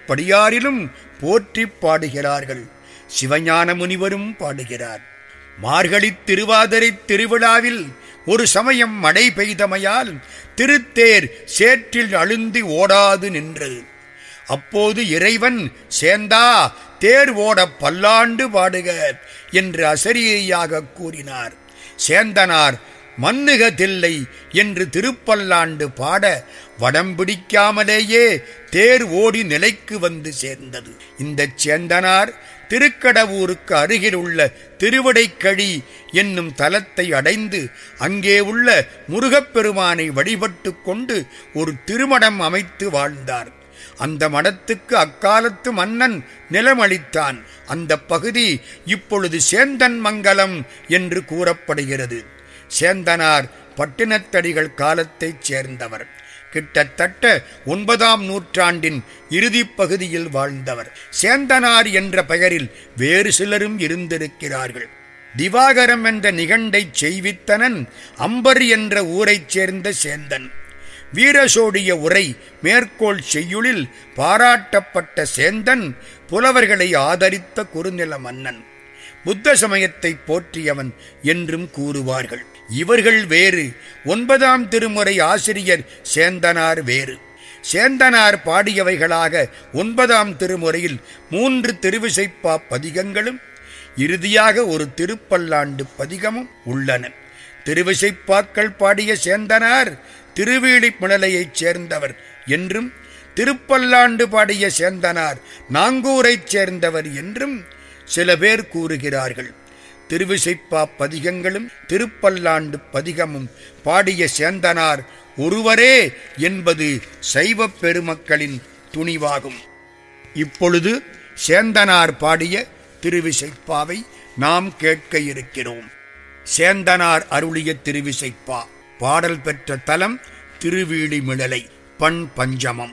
திருப்படியாரிலும் போற்றிப் பாடுகிறார்கள் சிவஞான முனிவரும் பாடுகிறார் மார்கழித் திருவாதிரை திருவிழாவில் ஒரு சமயம் மழை பெய்தமையால் திருத்தேர் சேற்றில் அழுந்தி ஓடாது நின்றது அப்போது இறைவன் சேந்தா தேர் ஓட பல்லாண்டு பாடுக என்று அசரியையாக கூறினார் சேந்தனார் மன்னுக தில்லை என்று திருப்பல்லாண்டு பாட வடம் பிடிக்காமலேயே தேர் ஓடி நிலைக்கு வந்து சேர்ந்தது இந்த சேந்தனார் திருக்கடவூருக்கு அருகில் உள்ள திருவடைக்கழி என்னும் தலத்தை அடைந்து அங்கே உள்ள முருகப்பெருமானை வழிபட்டு கொண்டு ஒரு திருமணம் அமைத்து வாழ்ந்தார் அந்த மடத்துக்கு அக்காலத்து மன்னன் நிலமளித்தான் அந்த பகுதி இப்பொழுது சேந்தன் மங்கலம் என்று கூறப்படுகிறது சேந்தனார் பட்டினத்தடிகள் காலத்தைச் சேர்ந்தவர் கிட்டத்தட்ட ஒன்பதாம் நூற்றாண்டின் இறுதிப் பகுதியில் வாழ்ந்தவர் சேந்தனார் என்ற பெயரில் வேறு சிலரும் இருந்திருக்கிறார்கள் திவாகரம் என்ற நிகண்டைச் செய்வித்தனன் அம்பர் என்ற ஊரைச் சேர்ந்த சேந்தன் வீரசோடிய உரை மேற்கோள் செய்யுளில் பாராட்டப்பட்ட சேந்தன் புலவர்களை ஆதரித்த குறுநில மன்னன் புத்த சமயத்தை போற்றியவன் என்றும் கூறுவார்கள் இவர்கள் வேறு ஒன்பதாம் திருமுறை ஆசிரியர் சேந்தனார் வேறு சேந்தனார் பாடியவைகளாக ஒன்பதாம் திருமுறையில் மூன்று திருவிசைப்பா பதிகங்களும் இறுதியாக ஒரு திருப்பல்லாண்டு பதிகமும் உள்ளன திருவிசைப்பாக்கள் பாடிய சேந்தனார் திருவீழிப்பிணலையைச் சேர்ந்தவர் என்றும் திருப்பல்லாண்டு பாடிய சேந்தனார் நாங்கூரைச் சேர்ந்தவர் என்றும் சில பேர் கூறுகிறார்கள் திருவிசைப்பா பதிகங்களும் திருப்பல்லாண்டு பதிகமும் பாடிய சேந்தனார் ஒருவரே என்பது சைவப் பெருமக்களின் துணிவாகும் இப்பொழுது சேந்தனார் பாடிய திருவிசைப்பாவை நாம் கேட்க இருக்கிறோம் சேந்தனார் அருளிய திருவிசைப்பா பாடல் பெற்ற தலம் திருவீழிமிழலை பண் பஞ்சமம்